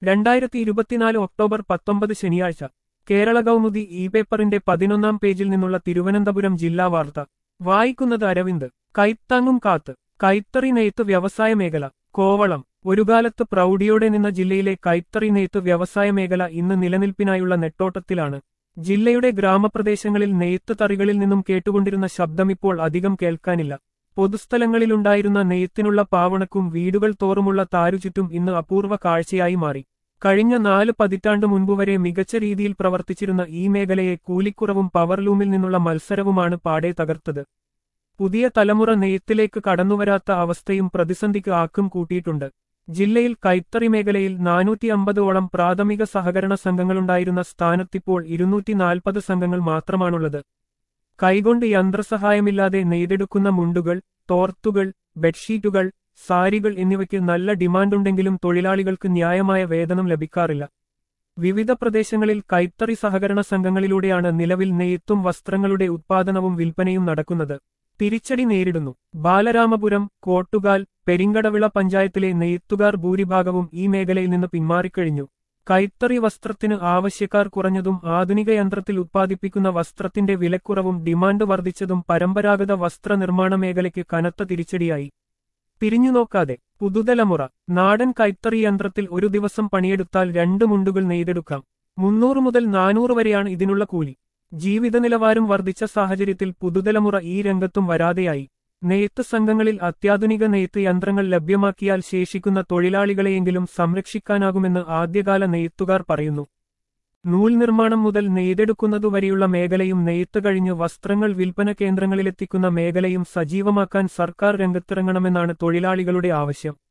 രണ്ടായിരത്തി ഇരുപത്തിനാല് ഒക്ടോബർ പത്തൊമ്പത് ശനിയാഴ്ച കേരള കൗമുദി ഇ പേപ്പറിന്റെ പതിനൊന്നാം പേജിൽ നിന്നുള്ള തിരുവനന്തപുരം ജില്ലാ വാർത്ത വായിക്കുന്നത് അരവിന്ദ് കൈത്താങ്ങും കാത്ത് കൈത്തറി നെയ്ത്ത് വ്യവസായ മേഖല കോവളം ഒരു കാലത്ത് പ്രൗഢിയോടെ നിന്ന ജില്ലയിലെ കൈത്തറി നെയ്ത്ത് വ്യവസായ മേഖല ഇന്ന് നിലനിൽപ്പിനായുള്ള നെട്ടോട്ടത്തിലാണ് ജില്ലയുടെ ഗ്രാമപ്രദേശങ്ങളിൽ നെയ്ത്ത് തറികളിൽ നിന്നും കേട്ടുകൊണ്ടിരുന്ന ശബ്ദമിപ്പോൾ അധികം കേൾക്കാനില്ല പൊതുസ്ഥലങ്ങളിലുണ്ടായിരുന്ന നെയ്ത്തിനുള്ള പാവണക്കും വീടുകൾ തോറുമുള്ള താരുചുറ്റും ഇന്ന് അപൂർവ കാഴ്ചയായി മാറി കഴിഞ്ഞ നാല് പതിറ്റാണ്ട് മുൻപുവരെ മികച്ച രീതിയിൽ പ്രവർത്തിച്ചിരുന്ന ഈ മേഖലയെ കൂലിക്കുറവും പവർലൂമിൽ നിന്നുള്ള മത്സരവുമാണ് പാടെ തകർത്തത് പുതിയ തലമുറ നെയ്ത്തിലേക്ക് കടന്നുവരാത്ത അവസ്ഥയും പ്രതിസന്ധിക്ക് ആക്കം കൂട്ടിയിട്ടുണ്ട് ജില്ലയിൽ കൈത്തറി മേഖലയിൽ നാനൂറ്റി അമ്പതോളം പ്രാഥമിക സഹകരണ സംഘങ്ങളുണ്ടായിരുന്ന സ്ഥാനത്തിപ്പോൾ ഇരുന്നൂറ്റി നാൽപ്പത് സംഘങ്ങൾ മാത്രമാണുള്ളത് കൈകൊണ്ട് യന്ത്രസഹായമില്ലാതെ നെയ്തെടുക്കുന്ന മുണ്ടുകൾ തോർത്തുകൾ ബെഡ്ഷീറ്റുകൾ സാരികൾ എന്നിവയ്ക്ക് നല്ല ഡിമാൻഡുണ്ടെങ്കിലും തൊഴിലാളികൾക്ക് ന്യായമായ വേതനം ലഭിക്കാറില്ല വിവിധ പ്രദേശങ്ങളിൽ കൈത്തറി സഹകരണ സംഘങ്ങളിലൂടെയാണ് നിലവിൽ നെയ്ത്തും വസ്ത്രങ്ങളുടെ ഉത്പാദനവും വിൽപ്പനയും നടക്കുന്നത് തിരിച്ചടി നേരിടുന്നു ബാലരാമപുരം കോട്ടുകാൽ പെരിങ്കടവിള പഞ്ചായത്തിലെ നെയ്ത്തുകാർ ഭൂരിഭാഗവും ഈ മേഖലയിൽ നിന്ന് പിന്മാറിക്കഴിഞ്ഞു കൈത്തറി വസ്ത്രത്തിന് ആവശ്യക്കാർ കുറഞ്ഞതും ആധുനിക യന്ത്രത്തിൽ ഉത്പാദിപ്പിക്കുന്ന വസ്ത്രത്തിന്റെ വിലക്കുറവും ഡിമാൻഡ് വർദ്ധിച്ചതും പരമ്പരാഗത വസ്ത്രനിർമ്മാണ മേഖലയ്ക്ക് കനത്ത തിരിച്ചടിയായി തിരിഞ്ഞുനോക്കാതെ പുതുതലമുറ നാടൻ കൈത്തറി യന്ത്രത്തിൽ ഒരു ദിവസം പണിയെടുത്താൽ രണ്ട് മുണ്ടുകൾ നെയ്തെടുക്കാം മുന്നൂറ് മുതൽ നാനൂറ് വരെയാണ് ഇതിനുള്ള കൂലി ജീവിത നിലവാരം വർദ്ധിച്ച സാഹചര്യത്തിൽ പുതുതലമുറ ഈ രംഗത്തും വരാതെയായി നെയ്ത്ത് സംഘങ്ങളിൽ അത്യാധുനിക നെയ്ത്ത് യന്ത്രങ്ങൾ ലഭ്യമാക്കിയാൽ ശേഷിക്കുന്ന തൊഴിലാളികളെയെങ്കിലും സംരക്ഷിക്കാനാകുമെന്ന് ആദ്യകാല നെയ്ത്തുകാർ പറയുന്നു നൂൽ നിർമ്മാണം മുതൽ നെയ്തെടുക്കുന്നതുവരെയുള്ള മേഖലയും നെയ്ത്ത് കഴിഞ്ഞ് വസ്ത്രങ്ങൾ വിൽപ്പന കേന്ദ്രങ്ങളിലെത്തിക്കുന്ന മേഖലയും സജീവമാക്കാൻ സർക്കാർ രംഗത്തിറങ്ങണമെന്നാണ് തൊഴിലാളികളുടെ ആവശ്യം